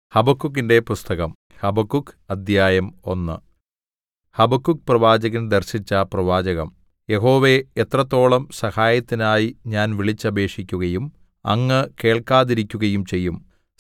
ഹബക്കൂക്കിന്റെ പുസ്തകം ഹബക്കൂക്ക് അദ്ധ്യായം ഒന്ന് ഹബക്കൂക്ക് പ്രവാചകൻ ദർശിച്ച പ്രവാചകം യഹോവേ എത്രത്തോളം സഹായത്തിനായി ഞാൻ വിളിച്ചപേക്ഷിക്കുകയും അങ്ങ് കേൾക്കാതിരിക്കുകയും ചെയ്യും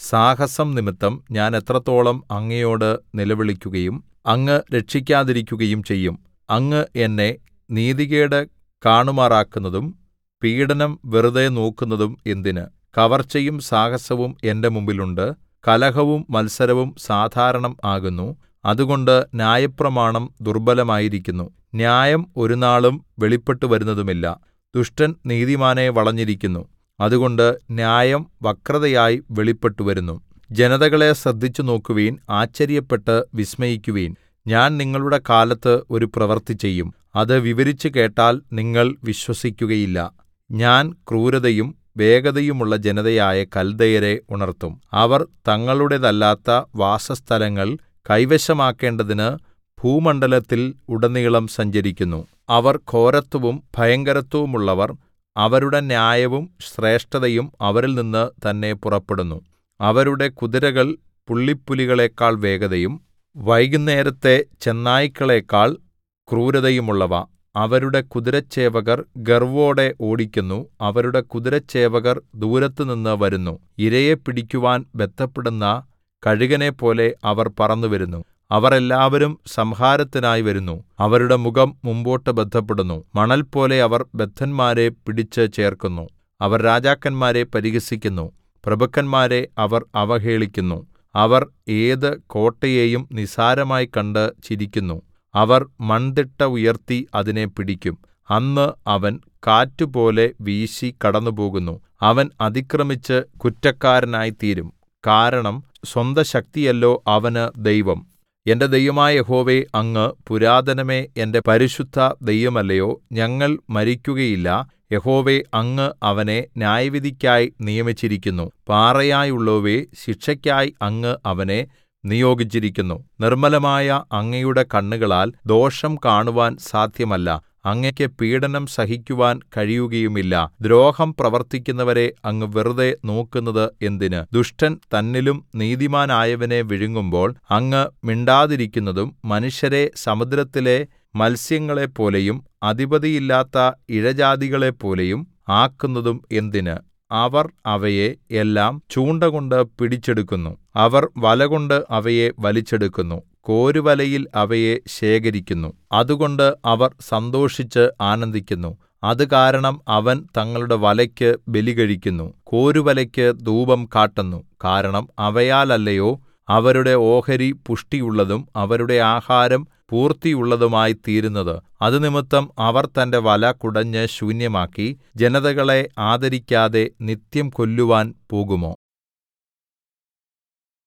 സാഹസം നിമിത്തം ഞാൻ എത്രത്തോളം അങ്ങയോട് നിലവിളിക്കുകയും അങ്ങ് രക്ഷിക്കാതിരിക്കുകയും ചെയ്യും അങ്ങ് എന്നെ നീതികേട് കാണുമാറാക്കുന്നതും പീഡനം വെറുതെ നോക്കുന്നതും എന്തിന് കവർച്ചയും സാഹസവും എന്റെ മുമ്പിൽ ഉണ്ട് കലഹവും മത്സരവും സാധാരണം ആകുന്നു അതുകൊണ്ട് ന്യായപ്രമാണം ദുർബലമായിരിക്കുന്നു ന്യായം ഒരുനാളും വെളിപ്പെട്ടുവരുന്നതുമില്ല ദുഷ്ടൻ നീതിമാനെ വളഞ്ഞിരിക്കുന്നു അതുകൊണ്ട് ന്യായം വക്രതയായി വെളിപ്പെട്ടുവരുന്നു ജനതകളെ ശ്രദ്ധിച്ചുനോക്കുവിൻ ആശ്ചര്യപ്പെട്ട് വിസ്മയിക്കുവിൻ ഞാൻ നിങ്ങളുടെ കാലത്ത് ഒരു പ്രവൃത്തി ചെയ്യും അത് വിവരിച്ചു കേട്ടാൽ നിങ്ങൾ വിശ്വസിക്കുകയില്ല ഞാൻ ക്രൂരതയും വേഗതയുമുള്ള ജനതയായ കൽദയരെ ഉണർത്തും അവർ തങ്ങളുടേതല്ലാത്ത വാസസ്ഥലങ്ങൾ കൈവശമാക്കേണ്ടതിന് ഭൂമണ്ഡലത്തിൽ ഉടനീളം സഞ്ചരിക്കുന്നു അവർ ഘോരത്വവും ഭയങ്കരത്വവുമുള്ളവർ അവരുടെ ന്യായവും ശ്രേഷ്ഠതയും അവരിൽ നിന്ന് തന്നെ പുറപ്പെടുന്നു അവരുടെ കുതിരകൾ പുള്ളിപ്പുലികളെക്കാൾ വേഗതയും വൈകുന്നേരത്തെ ചെന്നായ്ക്കളെക്കാൾ ക്രൂരതയുമുള്ളവ അവരുടെ കുതിരച്ചേവകർ ഗർവ്വോടെ ഓടിക്കുന്നു അവരുടെ കുതിരച്ചേവകർ ദൂരത്തുനിന്ന് വരുന്നു ഇരയെ പിടിക്കുവാൻ ബദ്ധപ്പെടുന്ന കഴുകനെപ്പോലെ അവർ പറന്നുവരുന്നു അവർ എല്ലാവരും സംഹാരത്തിനായി വരുന്നു അവരുടെ മുഖം മുമ്പോട്ട് ബദ്ധപ്പെടുന്നു മണൽപോലെ അവർ ബദ്ധന്മാരെ പിടിച്ച് ചേർക്കുന്നു അവർ രാജാക്കന്മാരെ പരിഹസിക്കുന്നു പ്രഭുക്കന്മാരെ അവർ അവഹേളിക്കുന്നു അവർ ഏത് കോട്ടയെയും നിസ്സാരമായി കണ്ട് ചിരിക്കുന്നു അവർ മൺതിട്ട ഉയർത്തി അതിനെ പിടിക്കും അന്ന് അവൻ കാറ്റുപോലെ വീശി കടന്നുപോകുന്നു അവൻ അതിക്രമിച്ച് കുറ്റക്കാരനായിത്തീരും കാരണം സ്വന്തശക്തിയല്ലോ അവന് ദൈവം എന്റെ ദൈവമായ യഹോവേ അങ്ങ് പുരാതനമേ എന്റെ പരിശുദ്ധ ദൈവമല്ലയോ ഞങ്ങൾ മരിക്കുകയില്ല യഹോവേ അങ്ങ് അവനെ ന്യായവിധിക്കായി നിയമിച്ചിരിക്കുന്നു പാറയായുള്ളോവേ ശിക്ഷയ്ക്കായി അങ്ങ് അവനെ നിയോഗിച്ചിരിക്കുന്നു നിർമ്മലമായ അങ്ങയുടെ കണ്ണുകളാൽ ദോഷം കാണുവാൻ സാധ്യമല്ല അങ്ങയ്ക്ക് പീഡനം സഹിക്കുവാൻ കഴിയുകയുമില്ല ദ്രോഹം പ്രവർത്തിക്കുന്നവരെ അങ്ങ് വെറുതെ നോക്കുന്നത് എന്തിന് ദുഷ്ടൻ തന്നിലും നീതിമാനായവനെ വിഴുങ്ങുമ്പോൾ അങ്ങ് മിണ്ടാതിരിക്കുന്നതും മനുഷ്യരെ സമുദ്രത്തിലെ മത്സ്യങ്ങളെപ്പോലെയും അധിപതിയില്ലാത്ത ഇഴജാതികളെപ്പോലെയും ആക്കുന്നതും എന്തിന് അവർ അവയെ എല്ലാം ചൂണ്ടകൊണ്ട് പിടിച്ചെടുക്കുന്നു അവർ വലകൊണ്ട് അവയെ വലിച്ചെടുക്കുന്നു കോരുവലയിൽ അവയെ ശേഖരിക്കുന്നു അതുകൊണ്ട് അവർ സന്തോഷിച്ച് ആനന്ദിക്കുന്നു അത് കാരണം അവൻ തങ്ങളുടെ വലയ്ക്ക് ബലികഴിക്കുന്നു കോരുവലയ്ക്ക് ധൂപം കാട്ടുന്നു കാരണം അവയാലല്ലയോ അവരുടെ ഓഹരി പുഷ്ടിയുള്ളതും അവരുടെ ആഹാരം പൂർത്തിയുള്ളതുമായി തീരുന്നത് അതുനിമിത്തം അവർ തന്റെ വല കുടഞ്ഞ് ശൂന്യമാക്കി ജനതകളെ ആദരിക്കാതെ നിത്യം കൊല്ലുവാൻ പോകുമോ